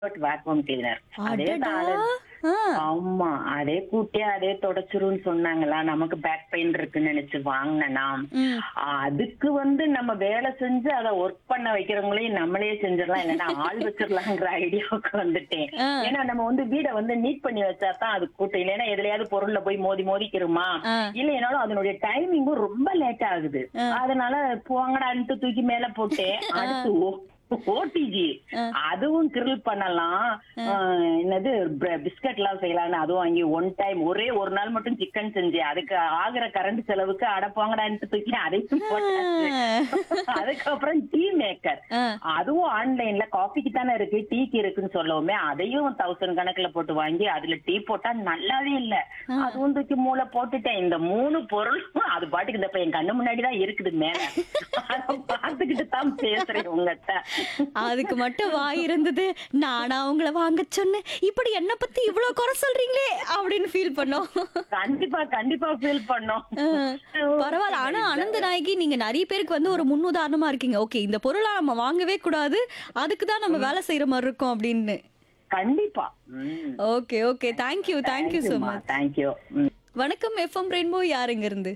Vacuum cleaner அதே அடடா தான் ஆ, ஆமா அதே கூட்டியே அதே தொடச்சிரும்னு சொன்னாங்களா நமக்கு பேக் பெயின் இருக்குன்னு நினைச்சு வாங்கினா ம். அதுக்கு வந்து நம்ம வேலை செஞ்சு அதை ஒர்க் பண்ண வைக்கிறவங்களையும் நம்மளே செஞ்சிடலாம் இல்லைன்னா ஆள் வச்சிடலாங்கிற ஐடியாவுக்கு வந்துட்டேன் ஆ. ஏன்னா நம்ம வந்து வீடை வந்து நீட் பண்ணி வச்சா தான் அது கூட்டம் இல்லைன்னா எதுலயாவது பொருள்ல போய் மோதி மோதிக்கிறோமா ஆ. இல்லைனாலும் அதனுடைய டைமிங்கும் ரொம்ப லேட் ஆகுது அதனால போங்கடான்ட்டு தூக்கி மேல போட்டேன் அடுத்து ஓடிஜி அதுவும் கிரில் பண்ணலாம் ஆஹ் என்னது பிஸ்கட் எல்லாம் செய்யலாம்னு அதுவும் வாங்கி ஒன் டைம் ஒரே ஒரு நாள் மட்டும் சிக்கன் செஞ்சேன் அதுக்கு ஆகுற கரண்ட் செலவுக்கு அடப்பாங்கடான்ட்டு தூக்கி அதையும் போட்டாச்சு அதுக்கப்புறம் டீ மேக்கர் ஆ. அதுவும் ஆன்லைன்ல காஃபிக்கு தானே இருக்கு டீக்கு இருக்குன்னு சொல்லவுமே அதையும் தௌசண்ட் கணக்குல போட்டு வாங்கி அதுல டீ போட்டா நல்லாவே இல்ல அதுவும் தூக்கி மூளை போட்டுட்டேன் இந்த மூணு பொருளும் அது பாட்டுக்கு இந்த இப்ப என் கண்ணு முன்னாடி தான் இருக்குது மேல அதை பார்த்துக்கிட்டு தான் பேசுறேன் உங்ககிட்ட அதுக்கு மட்டும் வாய் இருந்தது நானா உங்களை வாங்க சொன்னேன் இப்படி என்ன பத்தி இவ்வளவு குறை சொல்றீங்களே அப்படின்னு ஃபீல் பண்ணோம் கண்டிப்பா கண்டிப்பா ஃபீல் பண்ணோம் ஆ, பரவாயில்ல ஆனா அனந்த நாயகி நீங்க நிறைய பேருக்கு வந்து ஒரு முன்னுதாரணமா இருக்கீங்க ஓகே இந்த பொருளை நம்ம வாங்கவே கூடாது அதுக்கு தான் நம்ம வேலை செய்யற மாதிரி இருக்கும் அப்படின்னு கண்டிப்பா okay okay thank you thank you so much thank you வணக்கம் எஃப்எம் ரெயின்போ யார் இங்க இருந்து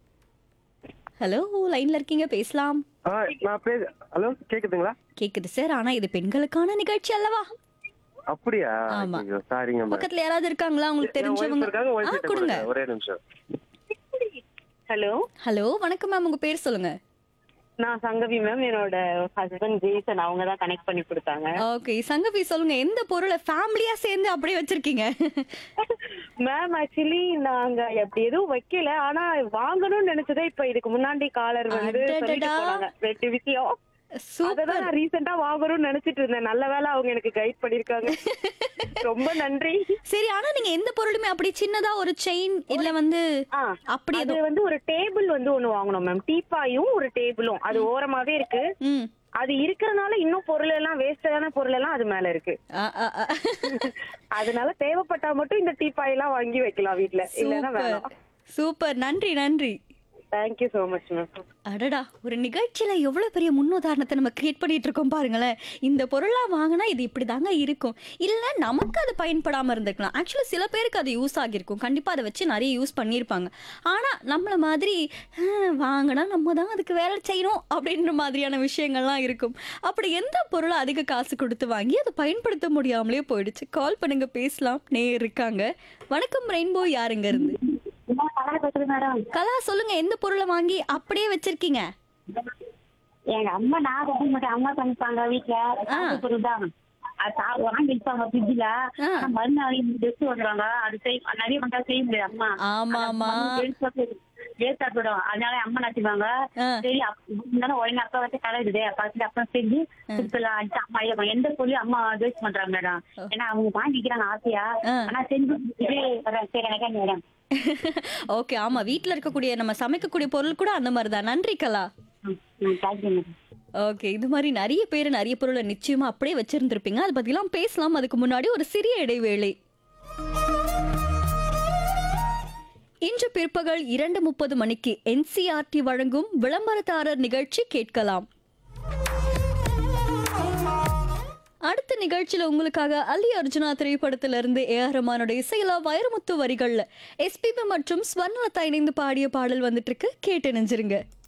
ஹலோ லைன்ல இருக்கீங்க பேசலாம் ஆ நான் பேச ஹலோ கேக்குதுங்களா கேக்குது சார் ஆனா இது பெண்களுக்கான நிகழ்ச்சி அல்லவா அப்படியா ஆமா. ஐயோ சாரிங்க மேம் பக்கத்துல யாராவது இருக்காங்களா உங்களுக்கு தெரிஞ்சவங்க இருக்காங்க ஆ ஒய்ஃப் கொடுங்க ஒரே நிமிஷம் ஹலோ ஹலோ வணக்கம் மேம் உங்க பேர் சொல்லுங்க நான் சங்கவி மேம் என்னோட ஹஸ்பண்ட் ஜேசன் அவங்க தான் கனெக்ட் பண்ணி கொடுத்தாங்க ஓகே சங்கவி சொல்லுங்க எந்த பொருளை ஃபேமிலியா சேர்ந்து அப்படியே வச்சிருக்கீங்க மேம் ஆக்சுவலி நாங்க அப்படி எதுவும் வைக்கல ஆனா வாங்கணும்னு நினைச்சதே இப்ப இதுக்கு முன்னாடி காலர் வந்து சொல்லிட்டு அடடடா. போனாங்க ரெண்டு விஷயம் சூப்பர் அததான் நான் ரீசெண்டா வாங்கணும்னு நினைச்சிட்டு இருந்தேன் நல்ல வேளை அவங்க எனக்கு கைட் பண்ணிருக்காங்க ரொம்ப நன்றி சரி ஆனா நீங்க எந்த பொருளுமே அப்படி சின்னதா ஒரு செயின் இல்ல வந்து ஆ, அப்படி அது எதுவும் வந்து ஒரு டேபிள் வந்து ஒண்ணு வாங்கணும் மேம் டீப்பாயும் ஒரு டேபிளும் அது ஓரமாவே இருக்கு ம் அது இருக்கறனால இன்னும் பொருள் எல்லாம் வேஸ்டான பொருள் எல்லாம் அது மேல இருக்கு ஆ, ஆ, ஆ. அதனால தேவைப்பட்டா மட்டும் இந்த டீப்பாய் எல்லாம் வாங்கி வைக்கலாம் வீட்ல இல்லன்னா சூப்பர் வேணாம் சூப்பர் நன்றி நன்றி தேங்க்யூ சோ மச் மேம் அடடா ஒரு நிகழ்ச்சியில எவ்வளவு பெரிய முன்னுதாரணத்தை நம்ம கிரியேட் பண்ணிட்டு இருக்கோம் பாருங்களேன் இந்த பொருளா வாங்கினா இது இப்படி தாங்க இருக்கும் இல்ல நமக்கு அது பயன்படாம இருந்திருக்கலாம் ஆக்சுவலி சில பேருக்கு அது யூஸ் ஆகியிருக்கும் கண்டிப்பா அதை வச்சு நிறைய யூஸ் பண்ணியிருப்பாங்க ஆனா நம்மள மாதிரி "ஹம், வாங்கினா நம்ம தான் அதுக்கு வேலை செய்யணும் அப்படின்ற மாதிரியான விஷயங்கள்லாம் இருக்கும் அப்படி எந்த பொருளை அதிக காசு கொடுத்து வாங்கி அதை பயன்படுத்த முடியாமலே போயிடுச்சு கால் பண்ணுங்க பேசலாம் நே இருக்காங்க வணக்கம் ரெயின்போ யாருங்க இருந்து மேடம் கலா சொல்லுங்க எந்த பொருளை வாங்கி அப்படியே வச்சிருக்கீங்க எங்க அம்மா நான் வைக்க மாட்டேன் அம்மா சமைப்பாங்க வீட்டுல சாப்பிட்ட பொருள் தான் அது சா- வாங்கி வைப்பாங்க ஃப்ரிட்ஜ்ல ஆ. மறுநாள் டெஸ்ட் வந்துடுவாங்க அது செய் நிறைய பண்ணா செய்ய முடியாது அம்மா ஆமாமா. வேஸ்டா போயிடும் அதனால அம்மா நச்சுவாங்க ஆ. சரி இருந்தாலும் உடனே அப்பா வச்சு கலருது அப்பா வச்சு அப்பா செஞ்சு கொடுத்துலாம் அடிச்சு அம்மா இது பண்ணு. எந்த பொருளையும் அம்மா வேஸ்ட் பண்றாங்க மேடம் ஏன்னா அவங்க வாங்கிக்கிறாங்க ஆசையா ஆ. ஆனா செஞ்சு கொடுத்துட்டு சரி எனக்கு மேடம் ஓகே ஆமா வீட்ல இருக்கக்கூடிய நம்ம சமைக்கக்கூடிய பொருள் கூட அந்த மாதிரி தான் நன்றி கலா தேங்க்யூ மேடம் ஓகே இது மாதிரி நிறைய பேர் நிறைய பொருளை நிச்சயமா அப்படியே வச்சிருந்திருப்பீங்க அதை பத்திலாம் பேசலாம் அதுக்கு முன்னாடி ஒரு சிறிய இடைவேளை இன்று பிற்பகல் இரண்டு முப்பது மணிக்கு என்சிஆர்டி வழங்கும் விளம்பரதாரர் நிகழ்ச்சி கேட்கலாம் அடுத்த நிகழ்ச்சியில உங்களுக்காக அல்லி அர்ஜுனா திரைப்படத்திலிருந்து ஏ ஆர் ரஹ்மானுடைய இசையில வைரமுத்து வரிகள்ல எஸ்பிபி மற்றும் ஸ்வர்ணலதா இணைந்து பாடிய பாடல் வந்துட்டு இருக்கு கேட்டு நெஞ்சிருங்க